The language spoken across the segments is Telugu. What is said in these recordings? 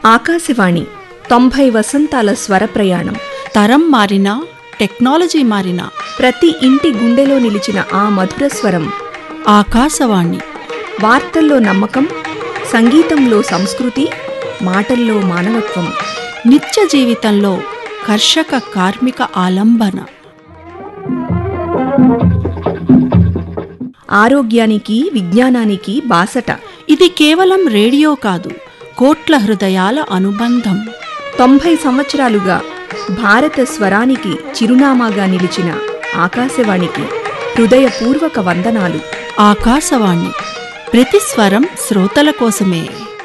ఆకాశవాణి తొంభై వసంతాల స్వర ప్రయాణం తరం మారినా టెక్నాలజీ మారినా ప్రతి ఇంటి గుండెలో నిలిచిన ఆ మధుర స్వరం ఆకాశవాణి వార్తల్లో నమ్మకం సంగీతంలో సంస్కృతి మాటల్లో మానవత్వం నిత్య జీవితంలో కర్షక కార్మిక ఆలంబన ఆరోగ్యానికి విజ్ఞానానికి బాసట ఇది కేవలం రేడియో కాదు కోట్ల హృదయాల అనుబంధం తొంభై సంవత్సరాలుగా భారత స్వరానికి చిరునామాగా నిలిచిన ఆకాశవాణికి హృదయపూర్వక వందనాలు ఆకాశవాణి ప్రతి స్వరం శ్రోతల కోసమే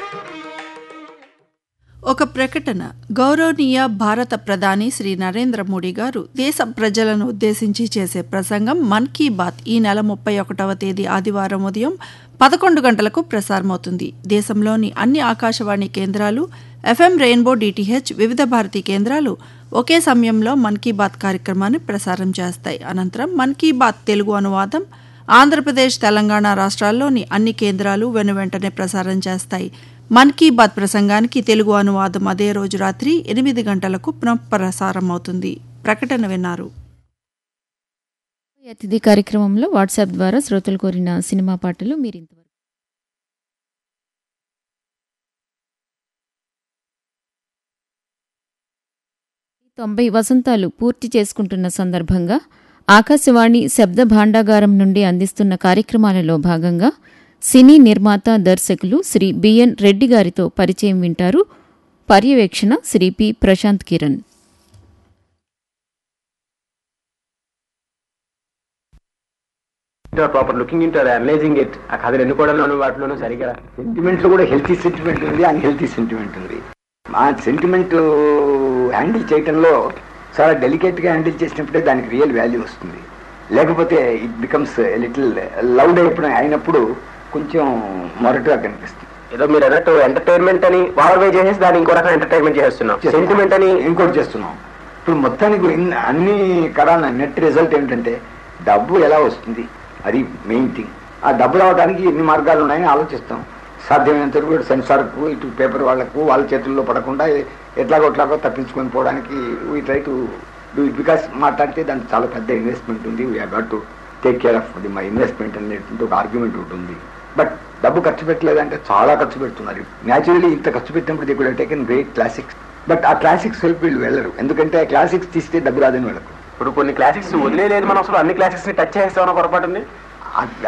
ఒక ప్రకటన గౌరవనీయ భారత ప్రధాని శ్రీ నరేంద్ర మోడీ గారు దేశ ప్రజలను ఉద్దేశించి చేసే ప్రసంగం మన్ కీ బాత్ ఈ నెల ముప్పై ఒకటవ తేదీ ఆదివారం ఉదయం పదకొండు గంటలకు ప్రసారమవుతుంది దేశంలోని అన్ని ఆకాశవాణి కేంద్రాలు ఎఫ్ఎం రెయిన్బో డిటిహెచ్ వివిధ భారతి కేంద్రాలు ఒకే సమయంలో మన్ కీ బాత్ కార్యక్రమాన్ని ప్రసారం చేస్తాయి అనంతరం మన్ కీ బాత్ తెలుగు అనువాదం ఆంధ్రప్రదేశ్ తెలంగాణ రాష్ట్రాల్లోని అన్ని కేంద్రాలు వెనువెంటనే ప్రసారం చేస్తాయి మన్ కీ బాత్ ప్రసంగానికి తెలుగు అనువాదం అదే రోజు రాత్రి ఎనిమిది గంటలకు పునఃప్రసారం అవుతుంది ప్రకటన విన్నారు అతిథి కార్యక్రమంలో వాట్సాప్ ద్వారా శ్రోతలు కోరిన సినిమా పాటలు మీరు ఇంతవరకు తొంభై వసంతాలు పూర్తి చేసుకుంటున్న సందర్భంగా ఆకాశవాణి శబ్ద భాండాగారం నుండి అందిస్తున్న కార్యక్రమాలలో భాగంగా సినీ నిర్మాత దర్శకులు శ్రీ బిఎన్ రెడ్డి గారితో పరిచయం వింటారు పర్యవేక్షణ Shri P Prashanth Kiran proper looking into analysing it ఆ కథలు ఎన్నుకోవడంలోనూ వాటిలోనూ సరిగా సెంటిమెంట్ లో కూడా హెల్తీ సెంటిమెంట్ ఉంది అన్హెల్తీ సెంటిమెంట్ ఉంది ఆ సెంటిమెంట్ హ్యాండిల్ చేయటంలో చాలా డెలికేట్ గా హ్యాండిల్ చేసినప్పుడే దానికి రియల్ వాల్యూ వస్తుంది లేకపోతే ఇట్ బికమ్స్ లిటిల్ లౌడ్ అయిపోయిన అయినప్పుడు కొంచెం మొరటుగా కనిపిస్తుంది ఏదో మీరు అన్నట్టు ఎంటర్టైన్మెంట్ అని ఓవర్వే చేసేసి దాన్ని ఇంకో రకం ఎంటర్టైన్మెంట్ చేస్తున్నాం సెంటిమెంట్ అని ఇంకోటి చేస్తున్నాం ఇప్పుడు మొత్తానికి ఇన్- అన్ని కరాల నెట్ రిజల్ట్ ఏమిటంటే డబ్బు ఎలా వస్తుంది అది మెయిన్ థింగ్ ఆ డబ్బు రావడానికి ఎన్ని మార్గాలు ఉన్నాయని ఆలోచిస్తాం సాధ్యమైనంత వరకు కూడా సెన్సార్కు ఇటు పేపర్ వాళ్ళకు వాళ్ళ చేతుల్లో పడకుండా ఎట్లాగో ఎట్లాగో తప్పించుకొని పోవడానికి we try to do it because మాట్లాడితే దానికి చాలా పెద్ద ఇన్వెస్ట్మెంట్ ఉంది we have to take care of the my investment అనేటువంటి ఒక ఆర్గ్యుమెంట్ ఉంటుంది బట్ డబ్బు ఖర్చు పెట్టలేదంటే చాలా ఖర్చు పెడుతున్నారు న్యాచురలీ ఇంత ఖర్చు పెట్టినప్పుడు ది కూడా టేకెన్ గ్రేట్ క్లాసిక్స్ బట్ ఆ క్లాసిక్స్ వైపు వీళ్ళు వెళ్ళరు ఎందుకంటే ఆ క్లాసిక్స్ తీస్తే డబ్బు రాదని వాళ్ళకు ఇప్పుడు కొన్ని క్లాసిక్స్ వదిలేదు మనం అసలు అన్ని క్లాసిక్స్ ని టచ్ చేస్తామన్న పొరపాటు ఉంది ఆ